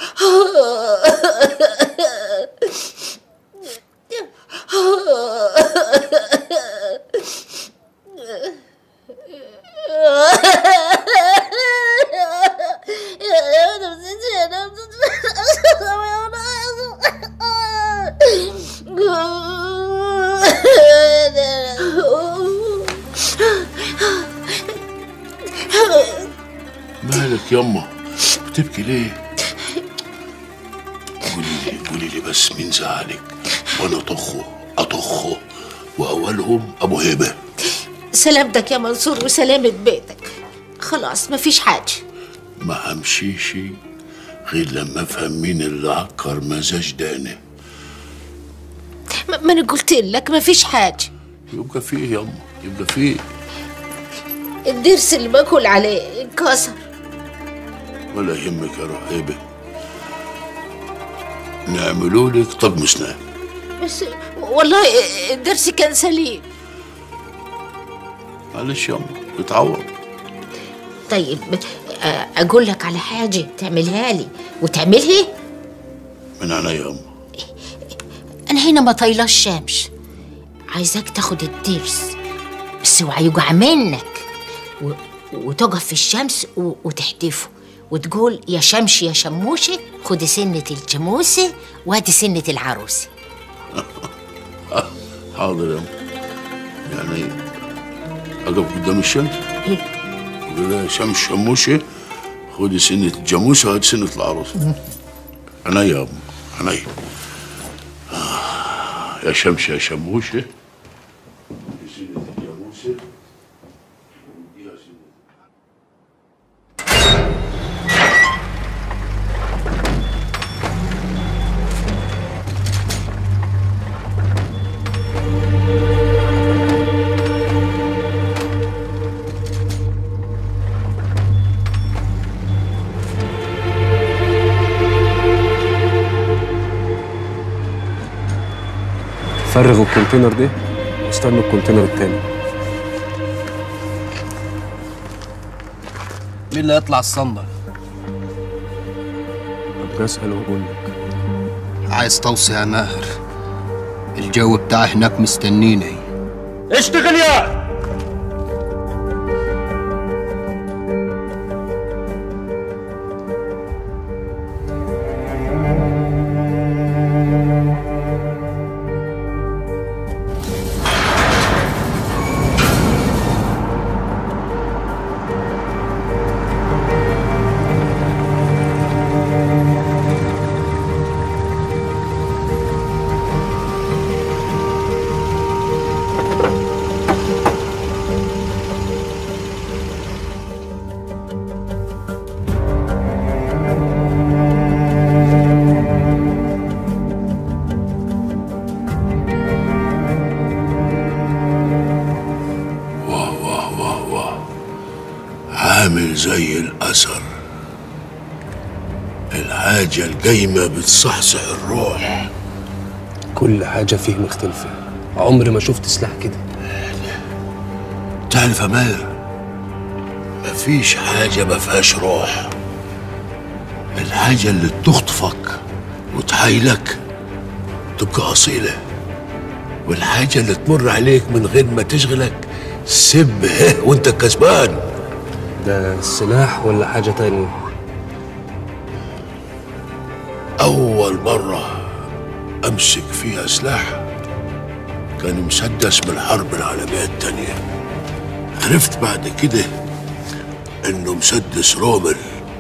مالك يما بتبكي ليه قولي لي قولي لي بس مين زعلك وانا اطخه اطخه واولهم ابو هبه سلامتك يا منصور وسلامة بيتك خلاص مفيش حاجة ما همشيش غير لما افهم مين اللي عكر مزاج دانه ما ما انا قلت لك مفيش حاجة يبقى فيه يما يبقى فيه الدرس اللي باكل عليه انكسر ولا يهمك يا رهيبه نعملوا لك طقم اسنان بس والله الدرس كان سليم معلش يما اتعوض طيب آه، اقول لك على حاجة تعملها لي وتعملها من عينيا يما انا هنا ما طايله الشمس عايزاك تاخد الدرس بس اوعى يوجع منك و... وتقف في الشمس و... وتحدفه وتقول يا شمش يا شموشة خدي سنة الجاموسة وهاتي سنة العروسة حاضر يما يعني اقف قدام الشمس إيه؟ اقول لها شمس شموشه خدي سنة الجاموسة وهاتي سنة العروس عينيا يا أم عينيا آه، يا شمس يا شموشة خدي سنة الجاموسة واديها سنة فرغوا الكونتينر ده واستنوا الكونتينر التاني مين اللي هيطلع الصندة؟ ابقى اسال واقول لك عايز توصي يا ماهر الجو بتاع هناك مستنيني اشتغل يا عامل زي الأثر الحاجة القايمة بتصحصح الروح كل حاجه فيه مختلفه عمري ما شفت سلاح كده تعرف يا ماهر مفيش حاجة ما فيهاش روح الحاجة اللي تخطفك وتحايلك تبقى أصيلة والحاجة اللي تمر عليك من غير ما تشغلك سب هه وانت كسبان ده سلاح ولا حاجه تانية أول مرة أمسك فيها سلاح كان مسدس من الحرب العالمية التانية عرفت بعد كده إنه مسدس رومل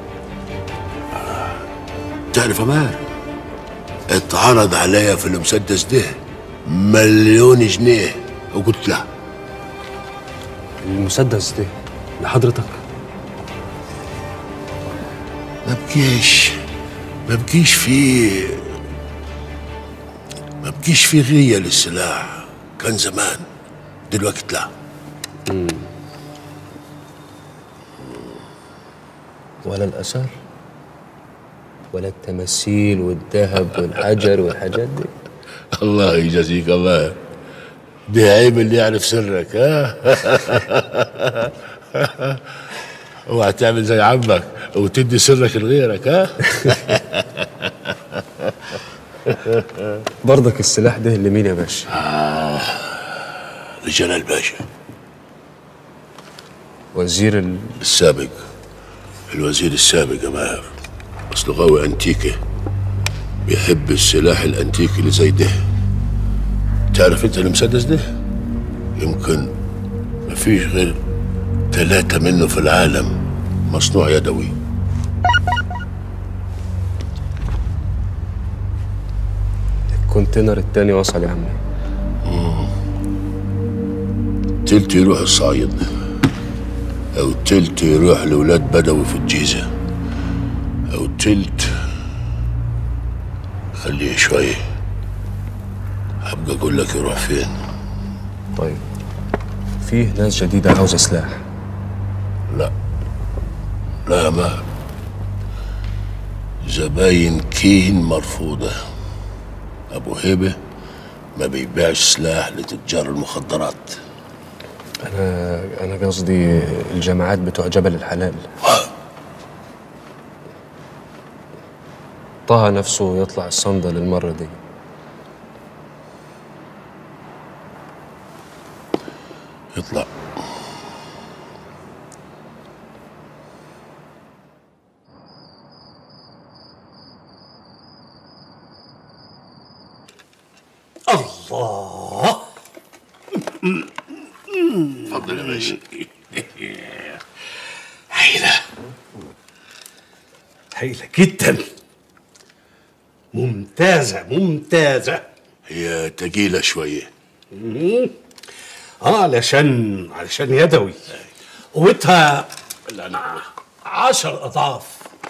تعرف يا ماهر اتعرض عليا في المسدس ده مليون جنيه وقلت لا المسدس ده لحضرتك ما بكيش ما بكيش فيه ما بكيش فيه غية للسلاح كان زمان دلوقتي لا ولا الاثر ولا التماثيل والذهب والحجر والحاجات دي الله يجازيك الله دي عيب اللي يعرف سرك ها اوعى تعمل زي عمك وتدي سرك لغيرك ها برضك السلاح ده لمين يا باشا لجلال باشا وزير ال... السابق الوزير السابق يا ماهر اصله غاوي انتيكه بيحب السلاح الانتيكي اللي زي ده تعرف انت المسدس ده يمكن مفيش غير ثلاثة منه في العالم مصنوع يدوي الكونتينر التاني وصل يا عمي تلت يروح الصعيد او تلت يروح لولاد بدوي في الجيزة او تلت خليه شوية هبقى اقول لك يروح فين طيب فيه ناس جديدة عاوزة سلاح لا لا يا ماهر زباين كين مرفوضة أبو هيبة ما بيبيعش سلاح لتجار المخدرات أنا أنا قصدي الجماعات بتوع جبل الحلال طه نفسه يطلع الصندل المرة دي يطلع الله اتفضل يا باشا هايلة هايلة جدا ممتازة ممتازة هي تقيلة شوية اه علشان علشان يدوي قوتها اللي انا عشر اضعاف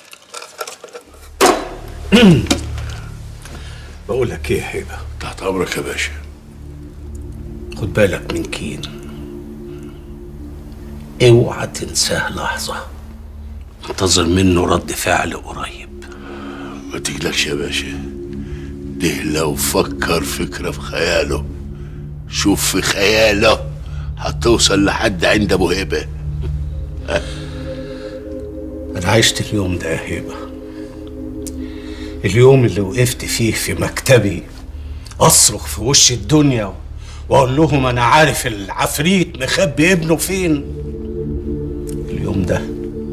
بقول لك ايه يا هيبه تحت أمرك يا باشا خد بالك من كين اوعى تنساه لحظة انتظر منه رد فعل قريب ما تقلقش يا باشا ده لو فكر فكرة في خياله شوف في خياله هتوصل لحد عند أبو هيبة أنا عشت اليوم ده يا هيبة اليوم اللي وقفت فيه في مكتبي أصرخ في وش الدنيا وأقول لهم أنا عارف العفريت مخبي ابنه فين اليوم ده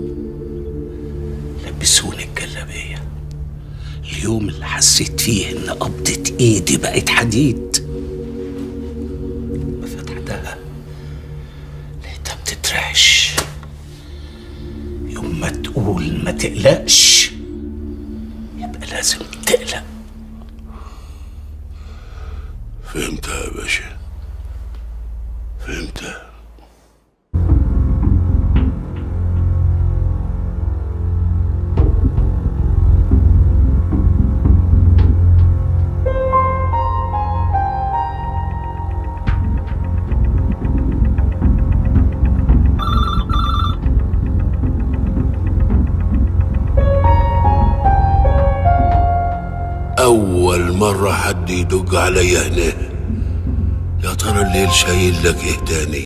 لبسوني الجلابية اليوم اللي حسيت فيه إن قبضة إيدي بقت حديد فتحتها لقيتها بتترعش يوم ما تقول ما تقلقش يبقى لازم تقلق فهمتها يا باشا فهمتها أول مرة حد يدق عليا هنا يا ترى الليل شايل لك إيه تاني